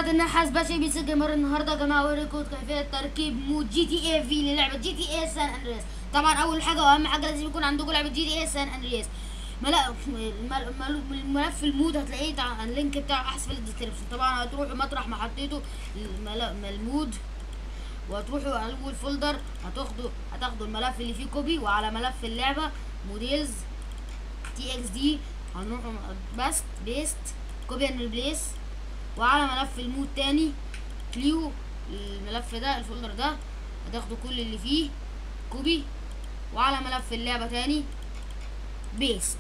قناة النحاس باشا بي سي جيمر النهارده يا جماعة اوريكم كيفية تركيب مود جي تي اي في للعبة جي تي اي سان اندرياس طبعا أول حاجة وأهم حاجة لازم يكون عندكم لعبة جي تي اي سان اندرياس ملا المل- مل- الملف المود هتلاقيه تع- اللينك بتاعه اسفل الديسكربشن طبعا هتروحوا مطرح ما حطيتوا المل- المود وهتروحوا على اول فولدر هتاخدوا هتاخدوا الملف اللي فيه كوبي وعلى ملف اللعبة موديلز تي اكس دي هنروحوا بست بيست كوبي اند ريبليس وعلى ملف المود تاني كليو الملف ده الفولدر ده هتاخدوا كل اللي فيه كوبي وعلى ملف اللعبة تاني بيست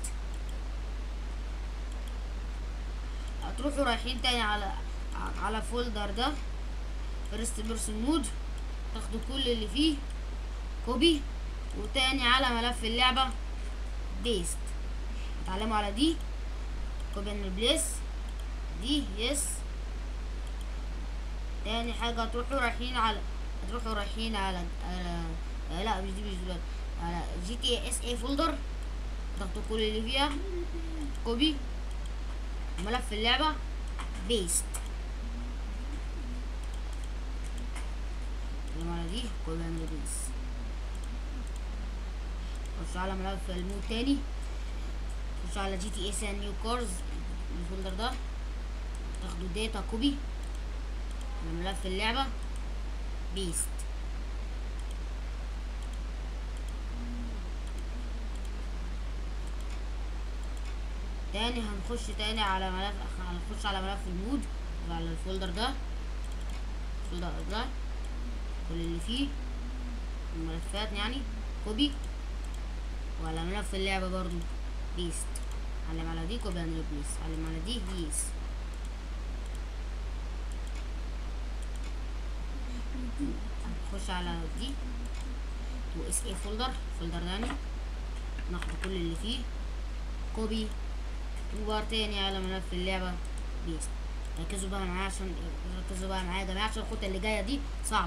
هتروحوا رايحين تاني على على فولدر ده فيرست بيرسون مود تاخدوا كل اللي فيه كوبي وتاني على ملف اللعبة بيست اتعلموا على دي كوبي اند ريبليس دي يس تاني حاجة هتروحوا رايحين على هتروحوا رايحين على, على... آه لا مش دي مش دلوقتي على جي تي اس اي فولدر تاخدوا كل اللي فيها كوبي ملف اللعبة بيست على دي كوبي اند ريبليس خش على ملف المود تاني خش على جي تي اس نيو كارز الفولدر ده تاخدوا داتا كوبي على ملف اللعبة بيست تاني هنخش تاني على ملف هنخش على ملف المود على الفولدر ده الفولدر ده كل اللي فيه الملفات يعني كوبي وعلى ملف اللعبة برضو بيست علم على دي كوبي اند ريبليس علم على دي يس نخش على دي و اس اي فولدر فولدر تاني ناخد كل اللي فيه كوبي وبار تاني على ملف اللعبة بيست ركزوا بقى معايا عشان ركزوا بقى معايا يا جماعة عشان الخطة اللي جاية دي صعبة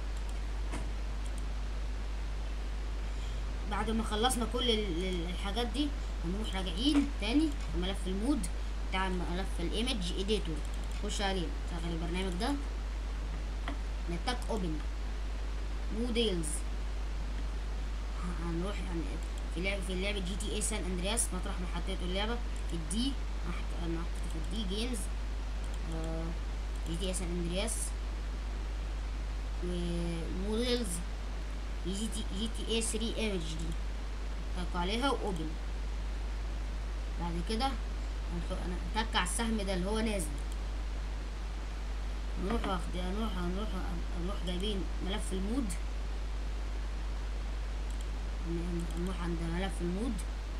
بعد ما خلصنا كل ال- ال- الحاجات دي هنروح راجعين تاني لملف المود بتاع ملف الايمج اديتور خش عليه شغل البرنامج ده نتك اوبن موديلز هنروح يعني في لعبة في لعبة جي تي اي سان اندرياس مطرح ما حطيته اللعبة في الدي انا حطيته في الدي جيمز آه، جي تي اي سان اندرياس وموديلز جي تي جي تي اي 3 ايمج دي تك عليها واوبن بعد كده هنحط انا تك على السهم ده اللي هو نازل نروح واخد هنروح هنروح هنروح جايبين ملف المود نروح عند ملف المود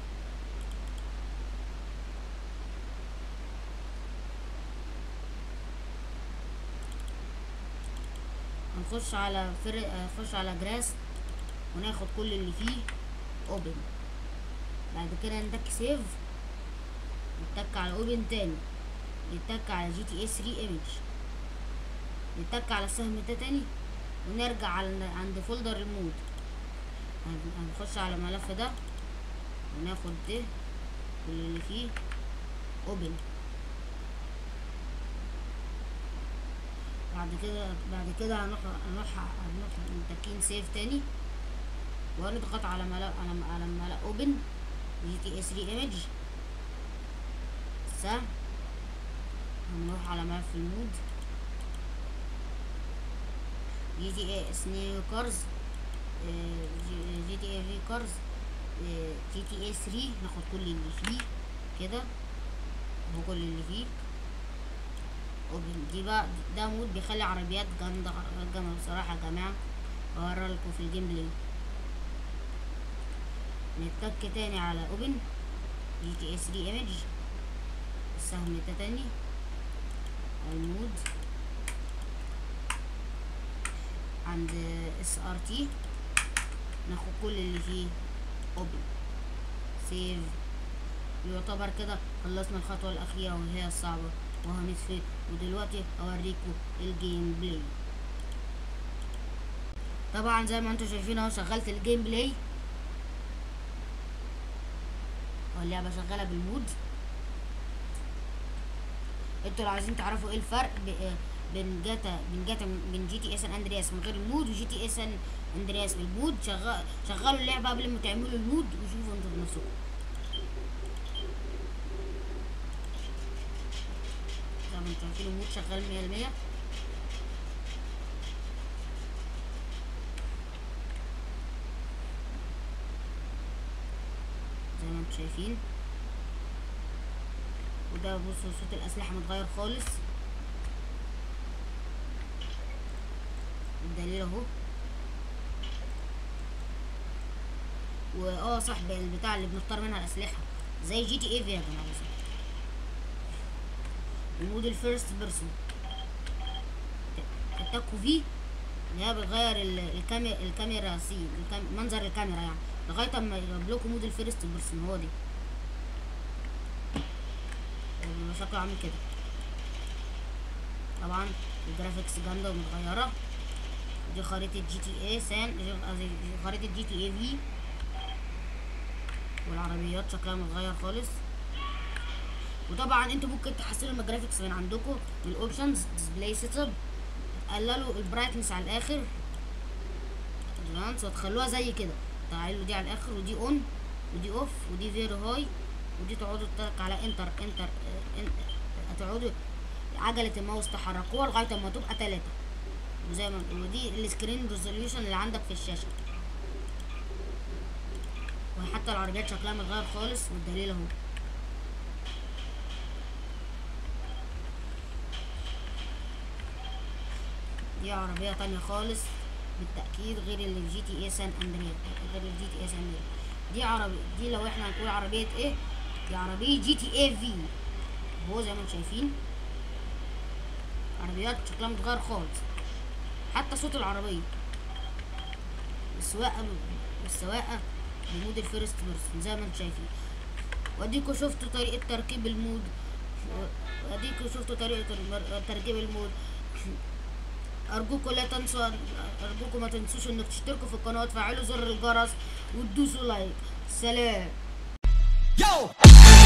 هنخش على فر... هنخش على جراس وناخد كل اللي فيه اوبن بعد كده نتك سيف نتك على اوبن تاني نتك على جي تي اي 3 ايمج نتك على السهم ده تاني ونرجع على عند فولدر المود هن- هنخش على الملف ده وناخد ده كل اللي فيه اوبن بعد كده بعد كده هنروح هنروح هنروح متكين سيف تاني وهنضغط على ملف على على ملف اوبن جي تي اي 3 ايمج سهم هنروح على ملف المود جي تي اي سنيو كارز جي تي اي في كارز جي تي اي 3 ناخد كل اللي فيه كده هو كل اللي فيه وب- دي بقى ده مود بيخلي عربيات جامدة جامدة بصراحة يا جماعة هورا لكم في الجيم بلاي نتك تاني على اوبن جي تي اي 3 ايمج السهم ده تاني المود عند اس ار تي ناخد كل اللي فيه اوبن سيف يعتبر كده خلصنا الخطوة الأخيرة وهي الصعبة وهنطفي ودلوقتي هوريكم الجيم بلاي طبعا زي ما انتم شايفين اهو شغلت الجيم بلاي هو اللعبة شغالة بالمود انتوا لو عايزين تعرفوا ايه الفرق ب- بين جاتا بين جاتا بين جي تي اي سان اندرياس من غير المود وجي تي اي سان اندرياس بالمود شغال شغلوا اللعبه قبل ما تعملوا المود وشوفوا انتوا بنفسكم زي ما انتوا شايفين المود شغال 100% زي ما انتوا شايفين وده بصوا صوت الأسلحة متغير خالص الدليل اهو واه صح بقى البتاع اللي بنختار منها الأسلحة زي جي تي اي في يا جماعة بالظبط المود الفيرست بيرسون التاكو في اللي هي بتغير ال- الكاميرا الكاميرا سي الكام... منظر الكاميرا يعني لغاية اما يجيب لكم مود الفيرست بيرسون هو دي آه، شكله عامل كده طبعا الجرافيكس جامدة ومتغيرة دي خريطة جي تي اي سان دي قصدي دي خريطة جي تي اي في والعربيات شكلها متغير خالص وطبعا انتوا ممكن تحسنوا من الجرافيكس من عندكم من الاوبشنز ديسبلاي سيت اب تقللوا البرايتنس على الاخر ادفانس وتخلوها زي كده تعالوا دي على الاخر ودي اون ودي اوف ودي فيري هاي ودي تقعدوا تك على انتر انتر اه، ان- هتقعدوا عجلة الماوس تحركوها لغاية ما تبقى تلاتة وزي ما ودي السكرين ريزوليوشن اللي عندك في الشاشة وحتى العربيات شكلها متغير خالص والدليل اهو دي عربية تانية خالص بالتأكيد غير اللي في جي تي اي سان اندرياس غير الجي تي اي سان اندرياس دي عربي دي لو احنا هنقول عربية ايه دي عربية جي تي اي في هو زي ما انتم شايفين عربيات شكلها متغير خالص حتى صوت العربية السواقة السواقة بمود الفيرست بيرسون زي ما انتم شايفين واديكوا شفتوا طريقة تركيب المود واديكوا شفتوا طريقة المر- تركيب المود ارجوكم لا تنسوا ارجوكم ما تنسوش انك تشتركوا في القناة وتفعلوا زر الجرس وتدوسوا لايك سلام Yo!